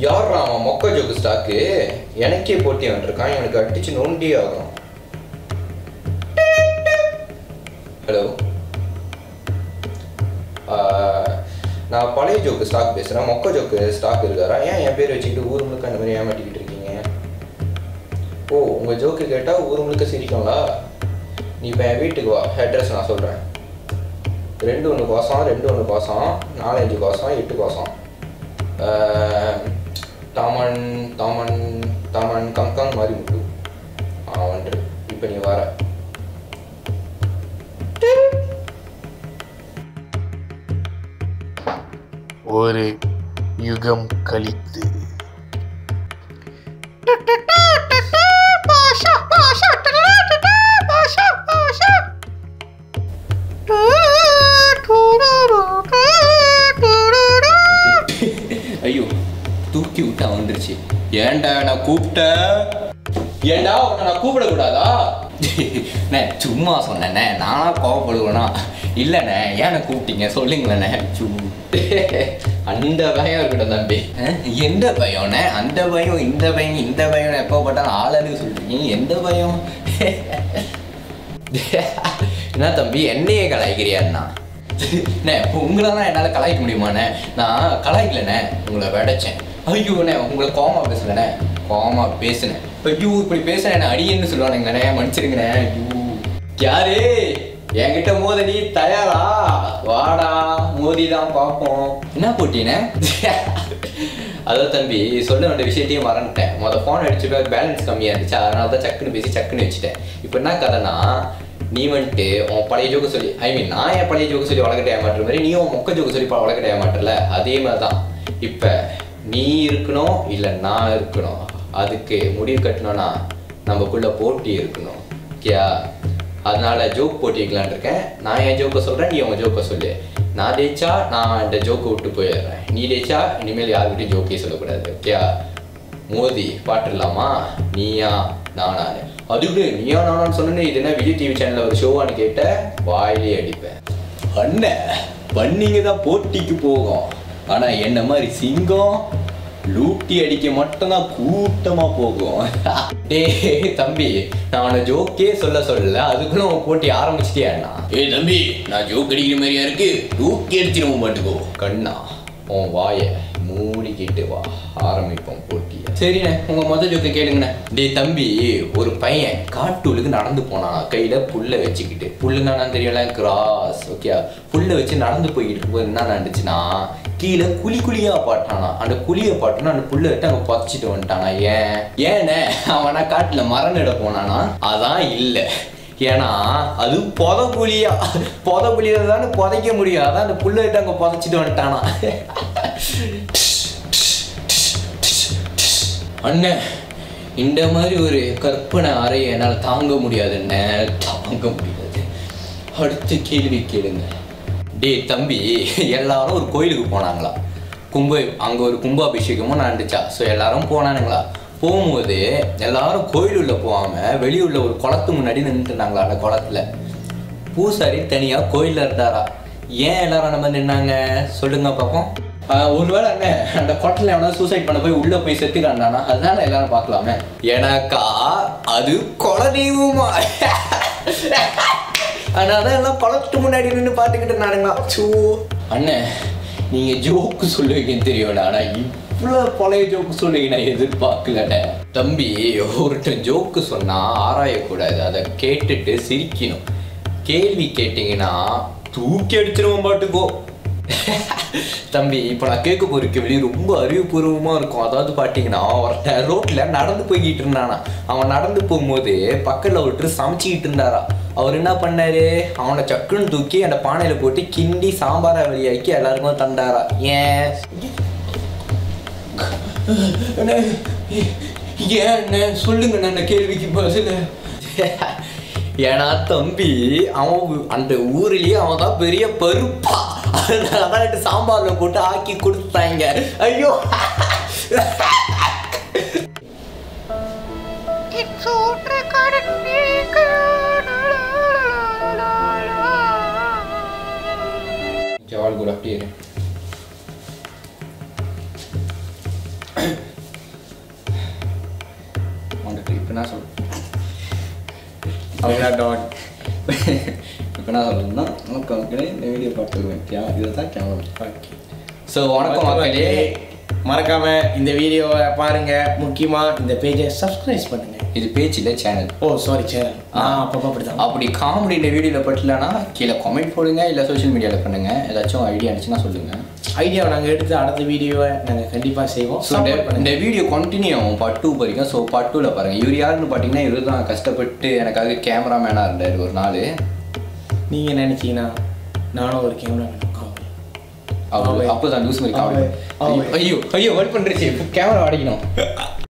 யார்ரா அவன் மொக்க ஜோக்கு ஸ்டாக்கு எனக்கே போட்டி வந்துருக்கான் எனக்கு அடிச்சு நோண்டி ஆகும் ஹலோ நான் பழைய ஜோக்கு ஸ்டாக் பேசுகிறேன் மொக்க ஜோக்கு ஸ்டாக் இருக்காரா ஏன் என் பேர் வச்சுக்கிட்டு ஊர் முழுக்க அந்த மாதிரி ஏமாட்டிக்கிட்டு இருக்கீங்க ஓ உங்கள் ஜோக்கு கேட்டால் ஊர் முழுக்க சிரிக்கும்லா நீ இப்போ என் வீட்டுக்கு வா அட்ரஸ் நான் சொல்கிறேன் ரெண்டு ஒன்று கோசம் ரெண்டு ஒன்று கோசம் நாலஞ்சு கோசம் எட்டு கோசம் ஆஹ், தாமன் தாமன் தாமன் கங்காங் மாதிரி முட்டு ஆ ஒன்று இப்போ நீ வர ஒரு யுகம் கழித்து ஐயோ தூக்கி விட்டா வந்துருச்சு ஏன்டா நான் கூப்பிட்டேன் ஏன்டா உன்னை நான் கூப்பிடக்கூடாதா அண்ணே சும்மா சொன்னேண்ணே நானா கோவப்படுவேனா இல்லைண்ணே ஏன்னு கூப்பிட்டீங்க சொல்லுங்களேண்ணே சு அந்த பயம் இருக்கட்டும் தம்பி அஹ், எந்த பயம்ண்ணே அந்த பயம் இந்த பயம் இந்த பயம் எப்போ பார்த்தாலும் ஆளுன்னு சொல்றீங்க எந்த பயம் என்ன தம்பி என்னையே கலாய்க்கிறியாண்ணா அண்ணே உங்களெல்லாம் என்னால் கலாய்க்க முடியுமாண்ணே நான் கலாய்க்கலண்ணே உங்களை விடைச்சேன் ஐயோண்ணே உங்களை கோமா பேசலண்ணே கோமா பேசுனேன் ஐயோ இப்படி பேசுறேன் அடியன்னு சொல்லுவானுங்கண்ணே மன்னிச்சிருங்கண்ணே ஐயோ யாரு என்கிட்ட மோத நீ தயாரா வாடா மோதி தான் பார்ப்போம் என்ன போட்டீனே அதோ தம்பி சொல்ல வேண்டிய விஷயத்தையும் மறந்துட்டேன் மொதல் ஃபோன் அடிச்சுட்டு பேலன்ஸ் கம்மியாக இருந்துச்சு அதனால தான் சக்குன்னு பேசி சக்குன்னு வச்சுட்டேன் இப்போ என்ன கதைனா நீ வந்துட்டு உன் பழைய ஜோக்கு சொல்லி ஐ மீன் நான் என் பழைய ஜோக்கு சொல்லி வளர்க்கட்ட ஏமாட்டுற மாதிரி நீ உன் மொக்க ஜோக்கு சொல்லி வளர்க்கட்ட ஏமாட்டல அதே மாதிரி தான் இப்போ நீ இருக்கணும் இல்லை நான் இருக்கணும் அதுக்கு முடிவு கட்டணும்னா நமக்குள்ள போட்டி இருக்கணும் ஓகேயா அதனால ஜோக் போட்டி வைக்கலான்னு இருக்கேன் நான் என் ஜோக்கை சொல்கிறேன் நீ உன் ஜோக்கை சொல்லு நான் ஜெயிச்சா நான் இந்த ஜோக்கை விட்டு போயிடுறேன் நீ ஜெயிச்சா இனிமேல் யாருக்கிட்டையும் ஜோக்கே சொல்லக்கூடாது ஓகேயா மோதி பாட்டுடலாமா நீயா நானானு அதுக்கு நீயா நானான்னு சொன்னேன்னு இது என்ன விஜய் டிவி சேனல்ல ஒரு ஷோவான்னு கேட்ட வாயிலே அடிப்பேன் அண்ணன் பண்ணிங்க தான் போட்டிக்கு போகும் ஆனா என்ன மாதிரி சிங்கம் லூட்டி அடிக்க மட்டும்தான் கூட்டமா போகும் டேய் தம்பி நான் உன்னை ஜோக்கே சொல்ல சொல்லல அதுக்குள்ள உன் போட்டி ஆரம்பிச்சிட்டியாண்ணா ஏய் தம்பி நான் ஜோக் அடிக்கிற மாதிரியா இருக்கு தூக்கி அடிச்சிருவோம் மாட்டுக்கோ கண்ணா உன் வாயை மூடிக்கிட்டு வா ஆரம்பிப்போம் போட்டியை சரிண்ணே உங்க மொதல் ஜோக்கு கேளுங்கண்ணே டேய் தம்பி ஒரு பையன் காட்டூலுக்கு நடந்து போனான் கையில புல்லை வச்சுக்கிட்டு புல்லுன்னா நான் தெரியல கிராஸ் ஓகே புல்லை வச்சு நடந்து போய்கிட்டு இருக்கும்போது என்ன நடந்துச்சுன்னா கீழே குழி குழியா பாட்டானா அந்த குழியை பாட்டுனா அந்த புல்லை விட்டு அங்க புதைச்சிட்டு வந்துட்டானா ஏன் ஏண்ணே அவனா காட்டுல மரம் நட போனானா அதான் இல்லை ஏன்னா அது புத புலியா புத புலியில தானே புதைக்க முடியும் அதான் அந்த புல்லை விட்டு அங்க புதைச்சிட்டு வந்துட்டானா அண்ணன் இந்த மாதிரி ஒரு கற்பனை அறையை என்னால் தாங்க முடியாது அண்ணன் தாங்க முடியாது அடுத்த கேள்வி கேளுங்க டேய் தம்பி எல்லாரும் ஒரு கோயிலுக்கு போனாங்களா கும்ப அங்கே ஒரு கும்பாபிஷேகமும் நடந்துச்சா ஸோ எல்லாரும் போனானுங்களா போகும்போது எல்லாரும் கோயில் உள்ள போகாம வெளியுள்ள ஒரு குளத்து முன்னாடி நின்றுட்டு இருந்தாங்களா அந்த குளத்துல பூசாரி தனியா கோயில்ல இருந்தாரா ஏன் எல்லாரும் அந்த மாதிரி நின்னாங்க சொல்லுங்க பார்ப்போம் ஆஹ் ஒருவேளை என்ன அந்த குளத்துல எவனா சூசைட் பண்ண போய் உள்ள போய் செத்துக்காண்டானா அதனால எல்லாரும் பார்க்கலாமே எனக்கா அது குலதெய்வமா அதனால எல்லாம் குளத்து முன்னாடி நின்று பார்த்துக்கிட்டு நானுங்களா சூ அண்ணன் நீங்க ஜோக்கு சொல்லுவீங்கன்னு தெரியும்டா ஆனா இவ்வளோ பழைய ஜோக்கு சொல்லுவீங்க நான் எதிர்பார்க்கலண்ணே தம்பி ஒருத்தன் ஜோக்கு சொன்னா ஆராயக்கூடாது அதை கேட்டுட்டு சிரிக்கணும் கேள்வி கேட்டிங்கன்னா தூக்கி அடிச்சிருவோம் பாட்டுக்கோ தம்பி இப்போ நான் கேட்க போகிற கேள்வி ரொம்ப அறிவுபூர்வமாக இருக்கும் அதாவது பார்த்தீங்கன்னா ஒருத்தன் ரோட்டில் நடந்து போய்கிட்டு இருந்தானா அவன் நடந்து போகும்போது பக்கத்தில் ஒருத்தர் சமைச்சிக்கிட்டு இருந்தாரா அவர் என்ன பண்ணாரு அவனை சக்குன்னு தூக்கி அந்த பானையில் போட்டு கிண்டி சாம்பாரை வெளியாக்கி எல்லாருக்கும் தந்தாரா ஏன் அண்ணே, ஏன் அண்ணே? சொல்லுங்க அந்த கேள்விக்கு பதில் ஏன்னா தம்பி அவன் ஊ- அந்த ஊர்லயே அவன் தான் பெரிய பருப்பா அதனால தான் எடுத்து சாம்பார்ல போட்டு ஆக்கி கொடுத்தாங்க ஐயோ It's all recorded ஜால் கூட அப்படியே இரு. அப்படிதான் டான் இப்போ என்ன சொல்லணும்னா உனக்கு மக்களே இந்த வீடியோ பார்த்துருவேன் கே இதுதான் கேமரா ஓகே ஸோ வணக்கம் மக்களே மறக்காம இந்த வீடியோவை பாருங்க முக்கியமா இந்த பேஜை சப்ஸ்கிரைப் பண்ணுங்க இது பேச்சில் சேனல் ஓ சாரி சேனல் ஆ அப்பப்போ அப்படிதான் அப்படி காமெடி இந்த வீடியோவில் பட்டலனா கீழே கமெண்ட் போடுங்க இல்லை சோஷியல் மீடியாவில் பண்ணுங்க ஏதாச்சும் ஐடியா இருந்துச்சுன்னா சொல்லுங்கள் ஐடியாவை நாங்கள் எடுத்து அடுத்த வீடியோவை நாங்கள் கண்டிப்பாக செய்வோம் ஸோ Support பண்ணுங்க. இந்த வீடியோ கண்டினியூ ஆகும் பார்ட் டூ வரைக்கும் ஸோ பார்ட் டூவில் பாருங்கள் இவர் யாருன்னு பார்த்தீங்கன்னா இவர் தான் கஷ்டப்பட்டு எனக்காக கேமராமேனாக இருந்தார் ஒரு நாள் நீங்க நினைச்சீங்கன்னா நானும் ஒரு கேமரா அவர் அவன். அப்போ தான் லூஸ் மாதிரி காமெடி அவன். ஐயோ ஐயோ ஒர்க் பண்ணுறச்சு கேமரா அடைக்கணும்